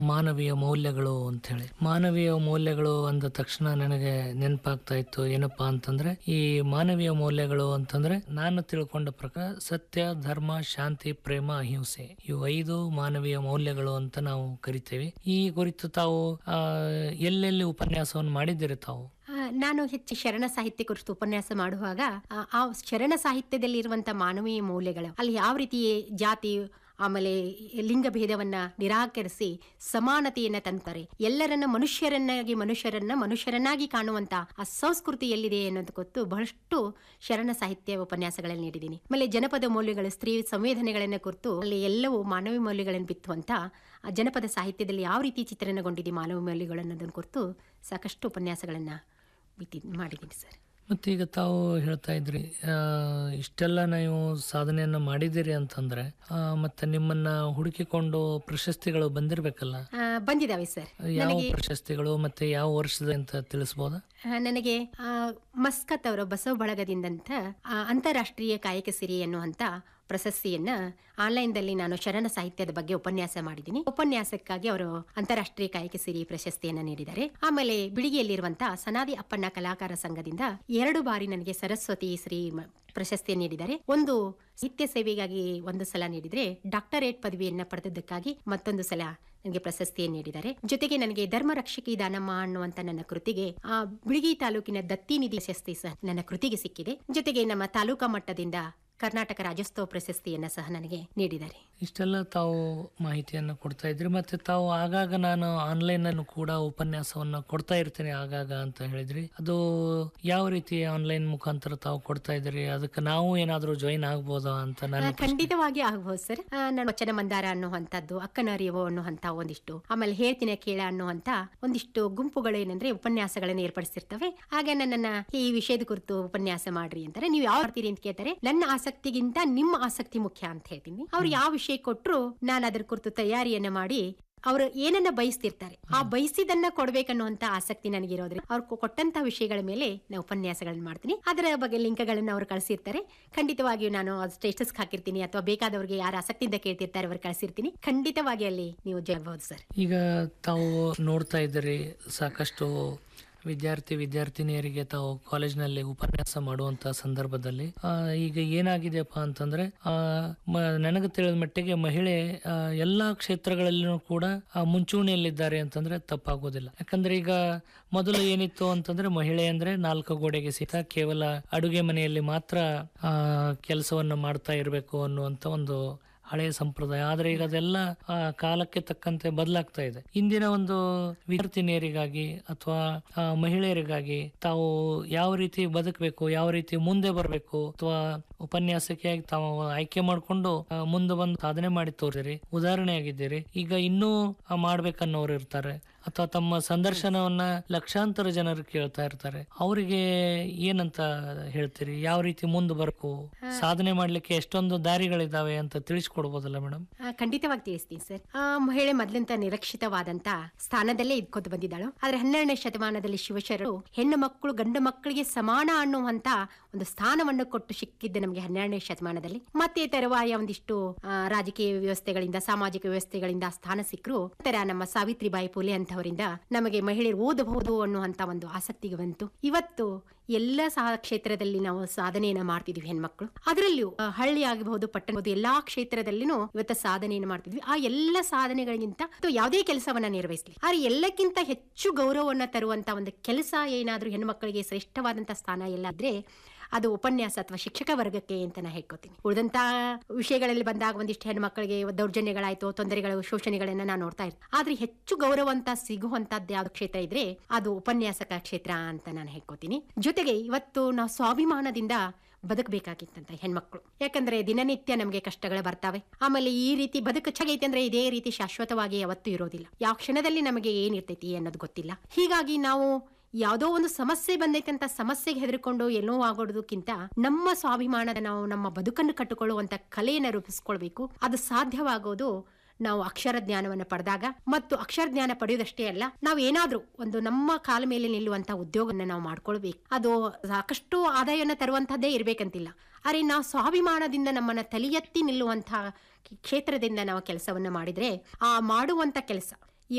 ಮಾನವೀಯ ಮೌಲ್ಯಗಳು ಅಂತ ಹೇಳಿ ಮಾನವೀಯ ಮೌಲ್ಯಗಳು ಅಂದ ತಕ್ಷಣ ನನಗೆ ನೆನಪಾಗ್ತಾ ಇತ್ತು ಏನಪ್ಪಾ ಅಂತಂದ್ರೆ ಈ ಮಾನವೀಯ ಮೌಲ್ಯಗಳು ಅಂತಂದ್ರೆ ನಾನು ತಿಳ್ಕೊಂಡ ಪ್ರಕಾರ ಸತ್ಯ ಧರ್ಮ ಶಾಂತಿ ಪ್ರೇಮ ಅಹಿಂಸೆ ಇವು ಐದು ಮಾನವೀಯ ಮೌಲ್ಯಗಳು ಅಂತ ನಾವು ಕರಿತೇವೆ ಈ ಕುರಿತು ತಾವು ಆ, ಎಲ್ಲೆಲ್ಲಿ ಉಪನ್ಯಾಸವನ್ನು ಮಾಡಿದ್ದೀರಿ ತಾವು ಆ, ನಾನು ಹೆಚ್ಚು ಶರಣ ಸಾಹಿತ್ಯ ಕುರಿತು ಉಪನ್ಯಾಸ ಮಾಡುವಾಗ ಆ, ಆ ಶರಣ ಸಾಹಿತ್ಯದಲ್ಲಿ ಇರುವಂತ ಮಾನವೀಯ ಮೌಲ್ಯಗಳು ಅಲ್ಲಿ ಯಾವ ರೀತಿ ಜಾತಿ ಆಮೇಲೆ ಲಿಂಗ ಭೇದವನ್ನ ನಿರಾಕರಿಸಿ ಸಮಾನತೆಯನ್ನ ತಂತಾರೆ ಎಲ್ಲರನ್ನ ಮನುಷ್ಯರನ್ನಾಗಿ ಮನುಷ್ಯರನ್ನ ಮನುಷ್ಯರನ್ನಾಗಿ ಕಾಣುವಂತ ಆ ಸಂಸ್ಕೃತಿ ಎಲ್ಲಿದೆ ಅನ್ನೋದು ಗೊತ್ತು ಬಹಳಷ್ಟು ಶರಣ ಸಾಹಿತ್ಯ ಉಪನ್ಯಾಸಗಳಲ್ಲಿ ನೀಡಿದ್ದೀನಿ ಆಮೇಲೆ ಜನಪದ ಮೌಲ್ಯಗಳು ಸ್ತ್ರೀ ಸಂವೇದನೆಗಳನ್ನ ಕುರಿತು ಅಲ್ಲಿ ಎಲ್ಲವೂ ಮಾನವೀಯ ಮೌಲ್ಯಗಳನ್ನು ಬಿತ್ತುವಂತ ಆ ಜನಪದ ಸಾಹಿತ್ಯದಲ್ಲಿ ಯಾವ ರೀತಿ ಚಿತ್ರಣಗೊಂಡಿದೆ ಮಾನವ ಮೌಲ್ಯಗಳು ಅನ್ನೋದನ್ನ ಕುರಿತು ಸಾಕಷ್ಟು ಉಪನ್ಯಾಸಗಳನ್ನ ಬಿತ್ತಿ ಮಾಡಿದ್ದೀನಿ ಸರ್ ಮತ್ತೆ ಈಗ ತಾವು ಹೇಳ್ತಾ ಇದ್ರಿ ಆ, ಇಷ್ಟೆಲ್ಲ ನೀವು ಸಾಧನೆಯನ್ನ ಮಾಡಿದ್ದೀರಿ ಅಂತಂದ್ರೆ ಆ, ಮತ್ತೆ ನಿಮ್ಮನ್ನ ಹುಡುಕಿಕೊಂಡು ಪ್ರಶಸ್ತಿಗಳು ಬಂದಿರ್ಬೇಕಲ್ಲ ಆ, ಬಂದಿದ್ದಾವೆ ಸರ್ ಯಾವ ಪ್ರಶಸ್ತಿಗಳು ಮತ್ತೆ ಯಾವ ವರ್ಷದ ಅಂತ ತಿಳಿಸ್ಬೋದಾ ಆ, ನನಗೆ ಆ, ಮಸ್ಕತ್ ಅವರ ಬಸವ ಬಳಗದಿಂದಂತ ಆ, ಅಂತಾರಾಷ್ಟ್ರೀಯ ಕಾಯಕ ಸಿರಿ ಎನ್ನುವಂತ ಪ್ರಶಸ್ತಿಯನ್ನ ಆನ್ಲೈನ್ದಲ್ಲಿ ನಾನು ಶರಣ ಸಾಹಿತ್ಯದ ಬಗ್ಗೆ ಉಪನ್ಯಾಸ ಮಾಡಿದ್ದೀನಿ ಉಪನ್ಯಾಸಕ್ಕಾಗಿ ಅವರು ಅಂತಾರಾಷ್ಟ್ರೀಯ ಕಾಯಕ ಸಿರಿ ಪ್ರಶಸ್ತಿಯನ್ನ ನೀಡಿದ್ದಾರೆ ಆಮೇಲೆ ಬಿಳಿಗಿಯಲ್ಲಿರುವಂತಹ ಸನಾದಿ ಅಪ್ಪಣ್ಣ ಕಲಾಕಾರ ಸಂಘದಿಂದ ಎರಡು ಬಾರಿ ನನಗೆ ಸರಸ್ವತಿ ಶ್ರೀ ಮ- ಪ್ರಶಸ್ತಿಯನ್ನು ನೀಡಿದ್ದಾರೆ ಒಂದು ಸಾಹಿತ್ಯ ಸೇವೆಗಾಗಿ ಒಂದು ಸಲ ನೀಡಿದ್ರೆ ಡಾಕ್ಟರೇಟ್ ಪದವಿಯನ್ನ ಪಡೆದದ್ದಕ್ಕಾಗಿ ಮತ್ತೊಂದು ಸಲ ನನಗೆ ಪ್ರಶಸ್ತಿಯನ್ನು ನೀಡಿದ್ದಾರೆ ಜೊತೆಗೆ ನನಗೆ ಧರ್ಮ ರಕ್ಷಕಿ ದಾನಮ್ಮ ಅನ್ನುವಂತ ನನ್ನ ಕೃತಿಗೆ ಆ ಬಿಳಿಗಿ ತಾಲೂಕಿನ ದತ್ತಿ ನಿಧಿ ಪ್ರಶಸ್ತಿ ಸಹ ನನ್ನ ಕೃತಿಗೆ ಸಿಕ್ಕಿದೆ ಜೊತೆಗೆ ನಮ್ಮ ತಾಲೂಕಾ ಮಟ್ಟದಿಂದ ಕರ್ನಾಟಕ ರಾಜ್ಯೋತ್ಸವ ಪ್ರಶಸ್ತಿಯನ್ನ ಸಹ ನನಗೆ ನೀಡಿದ್ದಾರೆ ಇಷ್ಟೆಲ್ಲ ತಾವು ಮಾಹಿತಿಯನ್ನು ಕೊಡ್ತಾ ಇದ್ರಿ ಮತ್ತೆ ತಾವು ಆಗಾಗ ನಾನು ಆನ್ಲೈನ್ ಅನ್ನು ಕೂಡ ಉಪನ್ಯಾಸವನ್ನ ಕೊಡ್ತಾ ಇರ್ತೀನಿ ಆಗಾಗ ಅಂತ ಹೇಳಿದ್ರಿ ಅದು ಯಾವ ರೀತಿ ಆನ್ಲೈನ್ ಮುಖಾಂತರ ತಾವು ಕೊಡ್ತಾ ಇದ್ರಿ ಅದಕ್ಕೆ ನಾವು ಏನಾದ್ರೂ ಜಾಯಿನ್ ಆಗ್ಬೋದಾ ಅಂತ ಆ, ನಾನು ಖಂಡಿತವಾಗಿ ಆಗಬಹುದು ಸರ್ ಆ, ನಾನು ವಚನ ಮಂದಾರ ಅನ್ನುವಂಥದ್ದು ಅಕ್ಕನ ಅರಿವು ಅನ್ನುವಂತ ಒಂದಿಷ್ಟು ಆಮೇಲೆ ಹೇಳ್ತೀನಿ ಕೇಳ ಅನ್ನುವಂತ ಒಂದಿಷ್ಟು ಗುಂಪುಗಳು ಏನಂದ್ರೆ ಉಪನ್ಯಾಸಗಳನ್ನು ಏರ್ಪಡಿಸಿರ್ತವೆ ಆಗ ನನ್ನನ್ನ ಈ ವಿಷಯದ ಕುರಿತು ಉಪನ್ಯಾಸ ಮಾಡ್ರಿ ಅಂತಾರೆ ನೀವು ಯಾವ ಮಾಡ್ತೀರಿ ಅಂತ ಕೇಳ್ತಾರೆ ನನ್ನ ಆಸಕ್ತಿಗಿಂತ ನಿಮ್ಮ ಆಸಕ್ತಿ ಮುಖ್ಯ ಅಂತ ಹೇಳ್ತೀನಿ ಅವ್ರು ಯಾವ ವಿಷಯ ಕೊಟ್ರು ನಾನು ಅದ್ರ ಕುರಿತು ತಯಾರಿಯನ್ನ ಮಾಡಿ ಅವರು ಏನನ್ನ ಬಯಸ್ತಿರ್ತಾರೆ ಆ ಬಯಸಿದನ್ನ ಕೊಡ್ಬೇಕನ್ನುವಂತ ಆಸಕ್ತಿ ನನಗಿರೋದ್ರಿಂದ ಅವ್ರು ಕೊ- ಕೊಟ್ಟಂತ ವಿಷಯಗಳ ಮೇಲೆ ನಾನು ಉಪನ್ಯಾಸಗಳನ್ನ ಮಾಡ್ತೀನಿ ಅದರ ಬಗ್ಗೆ ಲಿಂಕ್ಗಳನ್ನ ಅವ್ರು ಕಳಿಸಿರ್ತಾರೆ ಖಂಡಿತವಾಗಿಯೂ ನಾನು ಸ್ಟೇಟಸ್ ಹಾಕಿರ್ತೀನಿ ಅಥವಾ ಬೇಕಾದವ್ರಿಗೆ ಯಾರು ಆಸಕ್ತಿಯಿಂದ ಕೇಳ್ತಿರ್ತಾರೆ ಅವ್ರು ಕಳಿಸಿರ್ತೀನಿ ಖಂಡಿತವಾಗಿ ಅಲ್ಲಿ ನೀವು ಜಯಬಹುದು ಸರ್ ಈಗ ತಾವು ನೋಡ್ತಾ ಇದ್ದೀರಿ ಸಾಕಷ್ಟು ವಿದ್ಯಾರ್ಥಿ ವಿದ್ಯಾರ್ಥಿನಿಯರಿಗೆ ತಾವು ಕಾಲೇಜ್ನಲ್ಲಿ ಉಪನ್ಯಾಸ ಮಾಡುವಂತ ಸಂದರ್ಭದಲ್ಲಿ ಆ, ಈಗ ಏನಾಗಿದೆಯಪ್ಪ ಅಂತಂದ್ರೆ ಆ, ಮ- ನನಗೆ ತಿಳಿದ ಮಟ್ಟಿಗೆ ಮಹಿಳೆ ಆ, ಎಲ್ಲಾ ಕ್ಷೇತ್ರಗಳಲ್ಲೂ ಕೂಡ ಆ, ಮುಂಚೂಣಿಯಲ್ಲಿದ್ದಾರೆ ಅಂತಂದ್ರೆ ತಪ್ಪಾಗೋದಿಲ್ಲ ಯಾಕಂದ್ರೆ ಈಗ ಮೊದಲು ಏನಿತ್ತು ಅಂತಂದ್ರೆ ಮಹಿಳೆ ಅಂದ್ರೆ ನಾಲ್ಕು ಗೋಡೆಗೆ ಸೀತ ಕೇವಲ ಅಡುಗೆ ಮನೆಯಲ್ಲಿ ಮಾತ್ರ ಆ ಕೆಲಸವನ್ನ ಮಾಡ್ತಾ ಇರಬೇಕು ಅನ್ನುವಂತ ಒಂದು ಹಳೆಯ ಸಂಪ್ರದಾಯ ಆದ್ರೆ ಈಗ ಅದೆಲ್ಲ ಆ, ಕಾಲಕ್ಕೆ ತಕ್ಕಂತೆ ಬದಲಾಗ್ತಾ ಇದೆ ಇಂದಿನ ಒಂದು ವಿದ್ಯಾರ್ಥಿನಿಯರಿಗಾಗಿ ಅಥವಾ ಆ, ಮಹಿಳೆಯರಿಗಾಗಿ ತಾವು ಯಾವ ರೀತಿ ಬದುಕಬೇಕು ಯಾವ ರೀತಿ ಮುಂದೆ ಬರಬೇಕು ಅಥವಾ ಉಪನ್ಯಾಸಕಿಯಾಗಿ ತಾವು ಆಯ್ಕೆ ಮಾಡಿಕೊಂಡು ಮುಂದೆ ಬಂದು ಸಾಧನೆ ಮಾಡಿ ತೋರಿಸಿರಿ ಉದಾಹರಣೆ ಆಗಿದ್ದೀರಿ ಈಗ ಇನ್ನೂ ಆ, ಮಾಡ್ಬೇಕನ್ನೋರು ಇರ್ತಾರೆ ಅಥವಾ ತಮ್ಮ ಸಂದರ್ಶನವನ್ನ ಲಕ್ಷಾಂತರ ಜನರು ಕೇಳ್ತಾ ಇರ್ತಾರೆ ಅವರಿಗೆ ಏನಂತ ಹೇಳ್ತೀರಿ ಯಾವ ರೀತಿ ಮುಂದೆ ಬರಬೇಕು ಸಾಧನೆ ಮಾಡ್ಲಿಕ್ಕೆ ಎಷ್ಟೊಂದು ದಾರಿಗಳಿದಾವೆ ಅಂತ ತಿಳಿಸ್ಕೊಡ್ಬೋದಲ್ಲ ಮೇಡಮ್ ಆ, ಖಂಡಿತವಾಗಿ ತಿಳಿಸ್ತೀನಿ ಸರ್ ಆ ಮಹಿಳೆ ಮೊದಲಿಂದ ನಿರಕ್ಷಿತವಾದಂತ ಸ್ಥಾನದಲ್ಲೇ ಇದ್ಕೊಂಡು ಬಂದಿದ್ದಾಳು ಆದ್ರೆ ಹನ್ನೆರಡನೇ ಶತಮಾನದಲ್ಲಿ ಶಿವಶರಣರು ಹೆಣ್ಣು ಮಕ್ಕಳು ಗಂಡು ಮಕ್ಕಳಿಗೆ ಸಮಾನ ಅನ್ನುವಂತ ಒಂದು ಸ್ಥಾನವನ್ನು ಕೊಟ್ಟು ಸಿಕ್ಕಿದ್ದೆ ನಮಗೆ ಹನ್ನೆರಡನೇ ಶತಮಾನದಲ್ಲಿ ಮತ್ತೆ ತರುವಾಯ ಒಂದಿಷ್ಟು ಆ, ರಾಜಕೀಯ ವ್ಯವಸ್ಥೆಗಳಿಂದ ಸಾಮಾಜಿಕ ವ್ಯವಸ್ಥೆಗಳಿಂದ ಆ ಸ್ಥಾನ ಸಿಕ್ಕರು ತರ ನಮ್ಮ ಸಾವಿತ್ರಿಬಾಯಿ ಪುಲೆ ಅಂತವರಿಂದ ನಮಗೆ ಮಹಿಳೆಯರು ಓದಬಹುದು ಅನ್ನುವಂತ ಒಂದು ಆಸಕ್ತಿಗೆ ಬಂತು ಇವತ್ತು ಎಲ್ಲ ಸಹ ಕ್ಷೇತ್ರದಲ್ಲಿ ನಾವು ಸಾಧನೆಯನ್ನ ಮಾಡ್ತಿದ್ವಿ ಹೆಣ್ಮಕ್ಳು ಅದರಲ್ಲಿಯೂ ಆ, ಹಳ್ಳಿ ಆಗಬಹುದು ಪಟ್ಟಣ ಆಗಬಹುದು ಎಲ್ಲಾ ಕ್ಷೇತ್ರದಲ್ಲಿನೂ ಇವತ್ತು ಸಾಧನೆಯನ್ನು ಮಾಡ್ತಿದ್ವಿ ಆ ಎಲ್ಲ ಸಾಧನೆಗಳಿಗಿಂತ ಅಥವಾ ಯಾವುದೇ ಕೆಲಸವನ್ನ ನಿರ್ವಹಿಸಲಿ ಆದ್ರೆ ಎಲ್ಲಕ್ಕಿಂತ ಹೆಚ್ಚು ಗೌರವವನ್ನ ತರುವಂತ ಒಂದು ಕೆಲಸ ಏನಾದ್ರೂ ಹೆಣ್ಮಕ್ಳಿಗೆ ಶ್ರೇಷ್ಠವಾದಂತ ಸ್ಥಾನ ಎಲ್ಲ ಇದ್ರೆ ಅದು ಉಪನ್ಯಾಸ ಅಥವಾ ಶಿಕ್ಷಕ ವರ್ಗಕ್ಕೆ ಅಂತ ನಾ ಹೇಳ್ಕೊತೀನಿ ಉಳಿದಂತ ವಿಷಯಗಳಲ್ಲಿ ಬಂದಾಗ ಒಂದಿಷ್ಟು ಹೆಣ್ಮಕ್ಳಿಗೆ ದೌರ್ಜನ್ಯಗಳಾಯ್ತು ತೊಂದರೆಗಳು ಶೋಷಣೆಗಳನ್ನ ನಾನು ನೋಡ್ತಾ ಇರ್ತೀನಿ ಆದ್ರೆ ಹೆಚ್ಚು ಗೌರವ ಅಂತ ಸಿಗುವಂತದ್ದು ಯಾವ್ದು ಕ್ಷೇತ್ರ ಇದ್ರೆ ಅದು ಉಪನ್ಯಾಸಕ ಕ್ಷೇತ್ರ ಅಂತ ನಾನು ಹೇಳ್ಕೊತೀನಿ ಜೊತೆಗೆ ಇವತ್ತು ನಾವು ಸ್ವಾಭಿಮಾನದಿಂದ ಬದುಕಬೇಕಾಗಿತ್ತಂತ ಹೆಣ್ಮಕ್ಳು ಯಾಕಂದ್ರೆ ದಿನನಿತ್ಯ ನಮಗೆ ಕಷ್ಟಗಳು ಬರ್ತಾವೆ ಆಮೇಲೆ ಈ ರೀತಿ ಬದುಕು ಚೆನ್ನಾಗೈತೆ ಅಂದ್ರೆ ಇದೇ ರೀತಿ ಶಾಶ್ವತವಾಗಿ ಯಾವತ್ತೂ ಇರೋದಿಲ್ಲ ಯಾವ ಕ್ಷಣದಲ್ಲಿ ನಮಗೆ ಏನಿರ್ತೈತಿ ಅನ್ನೋದು ಗೊತ್ತಿಲ್ಲ ಹೀಗಾಗಿ ನಾವು ಯಾವುದೋ ಒಂದು ಸಮಸ್ಯೆ ಬಂದೈತೆ ಅಂತ ಸಮಸ್ಯೆಗೆ ಹೆದರ್ಕೊಂಡು ಎಲ್ಲೋ ಆಗೋದಕ್ಕಿಂತ ನಮ್ಮ ಸ್ವಾಭಿಮಾನದ ನಾವು ನಮ್ಮ ಬದುಕನ್ನು ಕಟ್ಟಿಕೊಳ್ಳುವಂತ ಕಲೆಯನ್ನು ರೂಪಿಸ್ಕೊಳ್ಬೇಕು ಅದು ಸಾಧ್ಯವಾಗೋದು ನಾವು ಅಕ್ಷರ ಜ್ಞಾನವನ್ನು ಪಡೆದಾಗ ಮತ್ತು ಅಕ್ಷರ ಜ್ಞಾನ ಪಡೆಯೋದಷ್ಟೇ ಅಲ್ಲ ನಾವು ಏನಾದ್ರೂ ಒಂದು ನಮ್ಮ ಕಾಲ ಮೇಲೆ ನಿಲ್ಲುವಂತ ಉದ್ಯೋಗವನ್ನು ನಾವು ಮಾಡ್ಕೊಳ್ಬೇಕು ಅದು ಸಾಕಷ್ಟು ಆದಾಯವನ್ನು ತರುವಂತಹದ್ದೇ ಇರ್ಬೇಕಂತಿಲ್ಲ ಆದರೆ ನಾವು ಸ್ವಾಭಿಮಾನದಿಂದ ನಮ್ಮನ್ನ ತಲೆ ಎತ್ತಿ ನಿಲ್ಲುವಂತಹ ಕ್ಷೇತ್ರದಿಂದ ನಾವು ಕೆಲಸವನ್ನ ಮಾಡಿದ್ರೆ ಆ ಮಾಡುವಂತ ಕೆಲಸ